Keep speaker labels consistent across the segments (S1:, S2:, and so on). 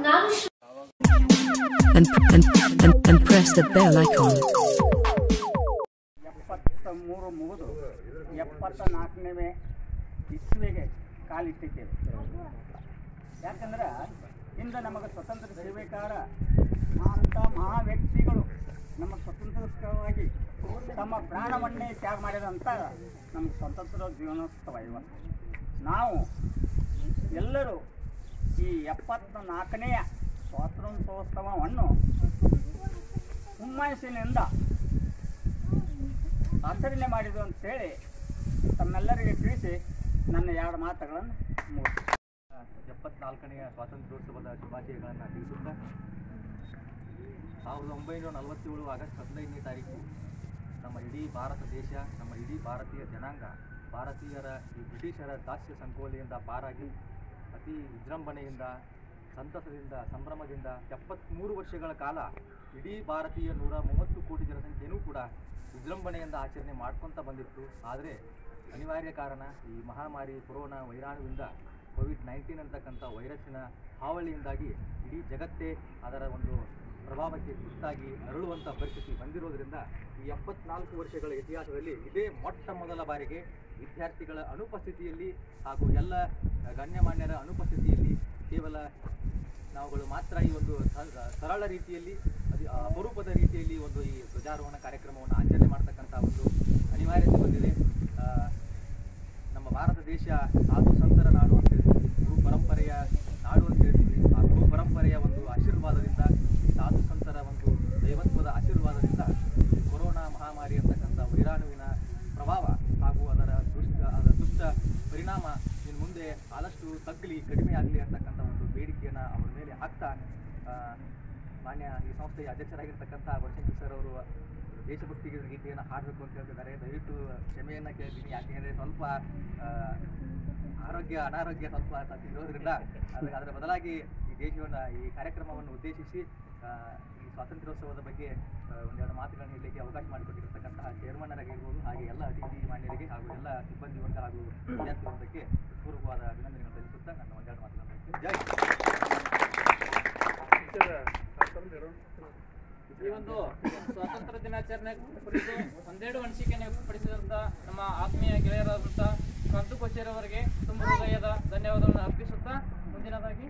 S1: ನಾನು
S2: and, and, and, and press the bell icon.
S3: ಎಪ್ಪತ್ತ ಮೂರು ಮುಗಿದು ಎಪ್ಪತ್ತ ನಾಲ್ಕನೇ ಇಸ್ವಿಗೆ ಕಾಲಿಟ್ಟಿದ್ದೇವೆ ಯಾಕಂದ್ರೆ ಇಂದ ನಮಗೆ ಸ್ವತಂತ್ರ ಸೇವೆಕಾರ ಅಂಥ ಮಹಾ ವ್ಯಕ್ತಿಗಳು ನಮ್ಮ ಸ್ವತಂತ್ರಕ್ಕಾಗಿ ತಮ್ಮ ಪ್ರಾಣವನ್ನೇ ತ್ಯಾಗ ಮಾಡಿದಂಥ ನಮಗೆ ಸ್ವತಂತ್ರ ಜೀವನೋತ್ಸವ ಇವತ್ತು ನಾವು ಎಲ್ಲರೂ ಈ ಎಪ್ಪತ್ತ ನಾಲ್ಕನೆಯ ಸ್ವಾತಂತ್ರ್ಯೋತ್ಸವವನ್ನು ಹುಮ್ಮಸ್ಸಿನಿಂದ ಆಚರಣೆ ಮಾಡಿದ್ದು ಅಂತೇಳಿ ತಮ್ಮೆಲ್ಲರಿಗೆ ತಿಳಿಸಿ ನನ್ನ ಎರಡು ಮಾತುಗಳನ್ನು ಮುಗಿಸ್ತೇನೆ.
S4: ಎಪ್ಪತ್ನಾಲ್ಕನೆಯ ಸ್ವಾತಂತ್ರ್ಯೋತ್ಸವದ ಶುಭಾಶಯಗಳನ್ನು ತಿಳಿಸುತ್ತಾ ಸಾವಿರದ ಒಂಬೈನೂರ ನಲವತ್ತೇಳು ಆಗಸ್ಟ್ ಹದಿನೈದನೇ ತಾರೀಕು ನಮ್ಮ ಇಡೀ ಭಾರತ ದೇಶ ನಮ್ಮ ಇಡೀ ಭಾರತೀಯ ಜನಾಂಗ ಭಾರತೀಯರ ಈ ಬ್ರಿಟಿಷರ ದಾಸ್ಯ ಸಂಕೋಲೆಯಿಂದ ಪಾರಾಗಿ ಅತಿ ವಿಜೃಂಭಣೆಯಿಂದ ಸಂತಸದಿಂದ ಸಂಭ್ರಮದಿಂದ ಎಪ್ಪತ್ತ್ಮೂರು ವರ್ಷಗಳ ಕಾಲ ಇಡೀ ಭಾರತೀಯ ನೂರ ಮೂವತ್ತು ಕೋಟಿ ಜನಸಂಖ್ಯೆಯೂ ಕೂಡ ವಿಜೃಂಭಣೆಯಿಂದ ಆಚರಣೆ ಮಾಡ್ಕೊತ ಬಂದಿತ್ತು ಆದರೆ ಅನಿವಾರ್ಯ ಕಾರಣ ಈ ಮಹಾಮಾರಿ ಕೊರೋನಾ ವೈರಾಣುವಿಂದ ಕೋವಿಡ್ ನೈನ್ಟೀನ್ ಅಂತಕ್ಕಂಥ ವೈರಸ್ಸಿನ ಹಾವಳಿಯಿಂದಾಗಿ ಇಡೀ ಜಗತ್ತೇ ಅದರ ಒಂದು ಪ್ರಭಾವಕ್ಕೆ ತುತ್ತಾಗಿ ನರಳುವಂಥ ಪರಿಸ್ಥಿತಿ ಬಂದಿರೋದ್ರಿಂದ ಈ ಎಪ್ಪತ್ನಾಲ್ಕು ವರ್ಷಗಳ ಇತಿಹಾಸದಲ್ಲಿ ಇದೇ ಮೊಟ್ಟ ಮೊದಲ ಬಾರಿಗೆ ವಿದ್ಯಾರ್ಥಿಗಳ ಅನುಪಸ್ಥಿತಿಯಲ್ಲಿ ಹಾಗೂ ಎಲ್ಲ ಗಣ್ಯಮಾನ್ಯರ ಅನುಪಸ್ಥಿತಿಯಲ್ಲಿ ಕೇವಲ ನಾವುಗಳು ಮಾತ್ರ ಈ ಒಂದು ಸ- ಸರಳ ರೀತಿಯಲ್ಲಿ ಅದು ಅಪರೂಪದ ರೀತಿಯಲ್ಲಿ ಒಂದು ಈ ಧ್ವಜಾರೋಹಣ ಕಾರ್ಯಕ್ರಮವನ್ನು ಆಚರಣೆ ಮಾಡ್ತಕ್ಕಂಥ ಒಂದು ಅನಿವಾರ್ಯತೆ ಬಂದಿದೆ ಆ, ನಮ್ಮ ಭಾರತ ದೇಶ ಸಾಧು ಸಂತರ ನಾಡು ಅಂತ ಹೇಳ್ತೀವಿ ಗುರು ಪರಂಪರೆಯ ನಾಡು ಅಂತ ಹೇಳ್ತೀವಿ ಆ ಗುರು ಪರಂಪರೆಯ ಒಂದು ಆಶೀರ್ವಾದದಿಂದ ಈ ಸಾಧು ಸಂತರ ಒಂದು ದೈವತ್ವದ ಆಶೀರ್ವಾದದಿಂದ ಈ ಕೊರೋನಾ ಮಹಾಮಾರಿ ಅಂತಕ್ಕಂಥ ವೈರಾಣುವಿನ ಪ್ರಭಾವ ಹಾಗೂ ಅದರ ದುಷ್ಟ ಅದರ ದುಷ್ಟ ಪರಿಣಾಮ ಇನ್ನು ಮುಂದೆ ಆದಷ್ಟು ತಗ್ಗಲಿ ಕಡಿಮೆ ಆಗಲಿ ಅಂತಕ್ಕಂಥ ಒಂದು ಬೇಡಿಕೆಯನ್ನು ಅವರ ಮೇಲೆ ಹಾಕ್ತಾ ಆ, ಮಾನ್ಯ ಈ ಸಂಸ್ಥೆಯ ಅಧ್ಯಕ್ಷರಾಗಿರ್ತಕ್ಕಂಥ ವರ್ಷಂಕರ್ ಸರ್ ಅವರು ದೇಶಭಕ್ತಿ ಗೀತೆಯನ್ನು ಹಾಡಬೇಕು ಅಂತ ಹೇಳ್ತಿದ್ದಾರೆ ದಯವಿಟ್ಟು ಕ್ಷಮೆಯನ್ನು ಕೇಳ್ತೀನಿ ಯಾಕೆಂದರೆ ಸ್ವಲ್ಪ ಆ, ಆರೋಗ್ಯ ಅನಾರೋಗ್ಯ ಸ್ವಲ್ಪ ತಪ್ಪಿರೋದ್ರಿಂದ ಅದ್ರ ಅದರ ಬದಲಾಗಿ ಈ ದೇಶವನ್ನು ಈ ಕಾರ್ಯಕ್ರಮವನ್ನು ಉದ್ದೇಶಿಸಿ ಆ, ಈ ಸ್ವಾತಂತ್ರ್ಯೋತ್ಸವದ ಬಗ್ಗೆ ಆ, ಒಂದೆರಡು ಮಾತುಗಳನ್ನು ಹೇಳಲಿಕ್ಕೆ ಅವಕಾಶ ಮಾಡಿಕೊಟ್ಟಿರ್ತಕ್ಕಂತಹ ಚೇರ್ಮನ್ನರಾಗಿರ್ಬೋದು ಹಾಗೆ ಎಲ್ಲ ಅತಿಥಿ ಮಾನ್ಯರಿಗೆ ಹಾಗೂ ಎಲ್ಲ ಸಿಬ್ಬಂದಿ ವರ್ಗ ಹಾಗೂ ವಿದ್ಯಾರ್ಥಿ ವರ್ಗಕ್ಕೆ ಪೂರ್ವಕವಾದ ಅಭಿನಂದನೆಗಳನ್ನು ಸಲ್ಲಿಸುತ್ತಾ ನನ್ನ ಒಂದೆರಡು ಮಾತುಗಳನ್ನು ಹೇಳ್ತೀನಿ. ಜೈ
S5: ಈ ಒಂದು ಸ್ವಾತಂತ್ರ್ಯ ದಿನಾಚರಣೆ ಕುರಿತು ಒಂದೆರಡು ಅನಿಸಿಕೆಯನ್ನು ವ್ಯಕ್ತಪಡಿಸಿದಂತ ನಮ್ಮ ಆತ್ಮೀಯ ಗೆಳೆಯರಾದಂಥ ಕಂತು ಕೊಚ್ಚೇರವರಿಗೆ ತುಂಬ ಹೃದಯದ ಧನ್ಯವಾದಗಳನ್ನು ಅರ್ಪಿಸುತ್ತಾ ಮುಂದಿನದಾಗಿ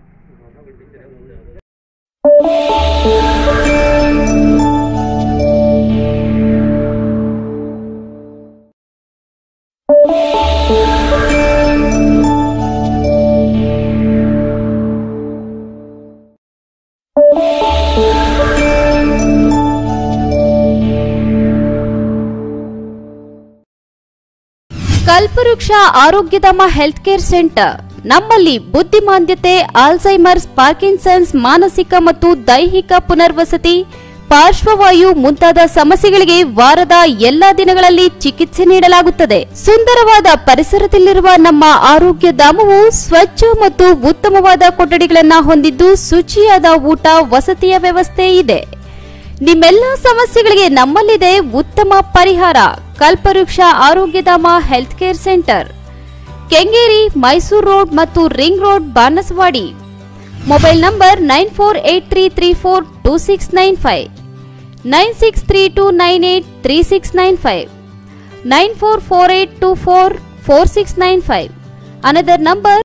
S6: ಕಲ್ಪವೃಕ್ಷ ಆರೋಗ್ಯಧಾಮ ಹೆಲ್ತ್ ಕೇರ್ ಸೆಂಟರ್ ನಮ್ಮಲ್ಲಿ ಬುದ್ಧಿಮಾಂದ್ಯತೆ ಆಲ್ಝೈಮರ್ಸ್ ಪಾರ್ಕಿನ್ಸನ್ಸ್ ಮಾನಸಿಕ ಮತ್ತು ದೈಹಿಕ ಪುನರ್ವಸತಿ ಪಾರ್ಶ್ವವಾಯು ಮುಂತಾದ ಸಮಸ್ಯೆಗಳಿಗೆ ವಾರದ ಎಲ್ಲಾ ದಿನಗಳಲ್ಲಿ ಚಿಕಿತ್ಸೆ ನೀಡಲಾಗುತ್ತದೆ ಸುಂದರವಾದ ಪರಿಸರದಲ್ಲಿರುವ ನಮ್ಮ ಆರೋಗ್ಯ ಧಾಮವು ಸ್ವಚ್ಛ ಮತ್ತು ಉತ್ತಮವಾದ ಕೊಠಡಿಗಳನ್ನು ಹೊಂದಿದ್ದು ಶುಚಿಯಾದ ಊಟ ವಸತಿಯ ವ್ಯವಸ್ಥೆ ಇದೆ ನಿಮ್ಮೆಲ್ಲ ಸಮಸ್ಯೆಗಳಿಗೆ ನಮ್ಮಲ್ಲಿದೆ ಉತ್ತಮ ಪರಿಹಾರ Kalpavriksha Arogyadhama health care centre Kengeri Mysuru road ಮತ್ತು ring road Banaswadi mobile number nine four eight three three four two six nine five nine six three two nine eight three six nine five nine four four eight two four four six nine five another number